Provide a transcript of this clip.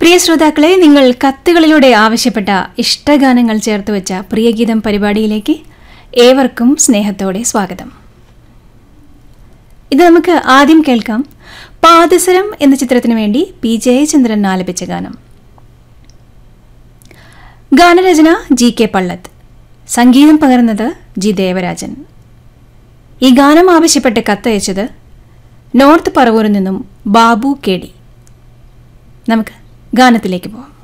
പ്രിയ ശ്രോതാക്കളെ നിങ്ങൾ കത്തുകളിലൂടെ ആവശ്യപ്പെട്ട ഇഷ്ടഗാനങ്ങൾ ചേർത്ത് വെച്ച പ്രിയഗീതം പരിപാടിയിലേക്ക് ഏവർക്കും സ്നേഹത്തോടെ സ്വാഗതം ഇത് നമുക്ക് ആദ്യം കേൾക്കാം പാദസരം എന്ന ചിത്രത്തിനു വേണ്ടി പി ജയചന്ദ്രൻ ആലപിച്ച ഗാനം ഗാനരചന ജി കെ പള്ളത്ത് സംഗീതം പകർന്നത് ജി ദേവരാജൻ ഈ ഗാനം ആവശ്യപ്പെട്ട് കത്തയച്ചത് നോർത്ത് പറവൂരിൽ നിന്നും ബാബു കെ ഡി നമുക്ക് ഗാനത്തിലേക്ക് പോവാം